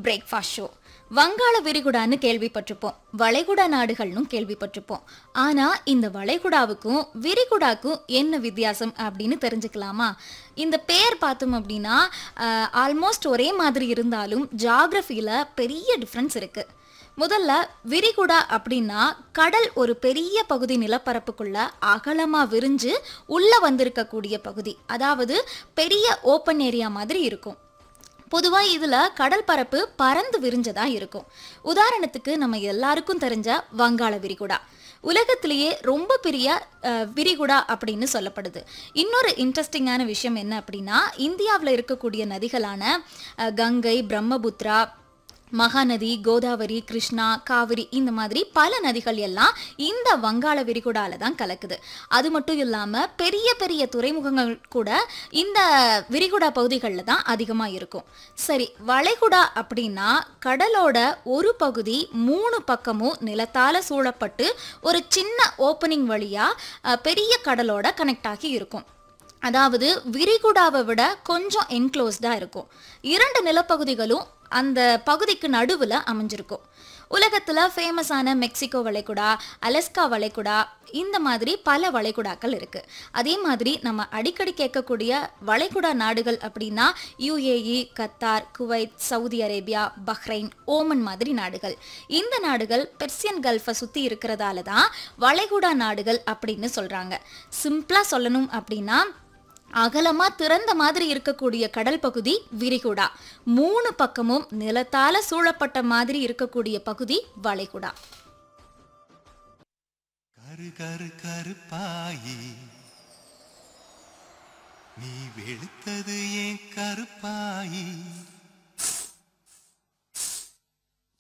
breakfast show வங்காள விரிகுடான்னு கேள்விப்பட்டிருப்போம் வளைகுடா நாடுகள்னும் கேள்விப்பட்டிருப்போம் ஆனா இந்த வளைகுடாவுக்கும் விரிகுடாக்கும் என்ன வித்தியாசம் அப்படின்னு தெரிஞ்சுக்கலாமா இந்த பேர் பார்த்தோம் அப்படின்னா ஆல்மோஸ்ட் ஒரே மாதிரி இருந்தாலும் ஜாகிரஃபியில் பெரிய டிஃப்ரென்ஸ் இருக்கு முதல்ல விரிகுடா அப்படின்னா கடல் ஒரு பெரிய பகுதி நிலப்பரப்புக்குள்ள அகலமா விரிஞ்சு உள்ள வந்திருக்கக்கூடிய பகுதி அதாவது பெரிய ஓப்பன் ஏரியா மாதிரி இருக்கும் பொதுவாக இதில் கடல் பரப்பு பறந்து விரிஞ்சதா இருக்கும் உதாரணத்துக்கு நம்ம எல்லாருக்கும் தெரிஞ்ச வங்காள விரிகுடா உலகத்திலேயே ரொம்ப பெரிய அஹ், விரிகுடா அப்படின்னு சொல்லப்படுது இன்னொரு இன்ட்ரெஸ்டிங்கான விஷயம் என்ன அப்படின்னா இந்தியாவில் இருக்கக்கூடிய நதிகளான அஹ், கங்கை பிரம்மபுத்ரா மகாநதி கோதாவரி கிருஷ்ணா காவிரி இந்த மாதிரி பல நதிகள் எல்லாம் இந்த வங்காள விரிகுடால தான் கலக்குது அது மட்டும் இல்லாம பெரிய பெரிய துறைமுகங்கள் கூட இந்த விரிகுடா பகுதிகளில் தான் அதிகமாக இருக்கும் சரி வளைகுடா அப்படின்னா கடலோட ஒரு பகுதி மூணு பக்கமும் நிலத்தால சூழப்பட்டு ஒரு சின்ன ஓப்பனிங் வழியா அஹ், பெரிய கடலோட கனெக்ட் ஆகி இருக்கும் அதாவது விரிகுடாவை விட கொஞ்சம் என்க்ளோஸ்டாக இருக்கும் இரண்டு நிலப்பகுதிகளும் அந்த பகுதிக்கு நடுவில் அமைஞ்சிருக்கும் உலகத்தில் ஃபேமஸான மெக்சிகோ வளைகுடா அலஸ்கா வளைகுடா இந்த மாதிரி பல வளைகுடாக்கள் இருக்குது அதே மாதிரி நம்ம அடிக்கடி கேட்கக்கூடிய வளைகுடா நாடுகள் அப்படின்னா UAE Qatar Kuwait Saudi Arabia Bahrain Oman மாதிரி நாடுகள் இந்த நாடுகள் பெர்சியன் கல்ஃபை சுற்றி இருக்கிறதால தான் வளைகுடா நாடுகள் அப்படின்னு சொல்கிறாங்க சிம்பிளாக சொல்லணும் அப்படின்னா அகலமா திறந்த மாதிரி இருக்கக்கூடிய கடல் பகுதி விரிகுடா மூணு பக்கமும் நிலத்தால சூழப்பட்ட மாதிரி இருக்கக்கூடிய பகுதி வளைகுடா கரு கரு கருப்பாயி நீ வெளுத்தது ஏன் கருப்பாயி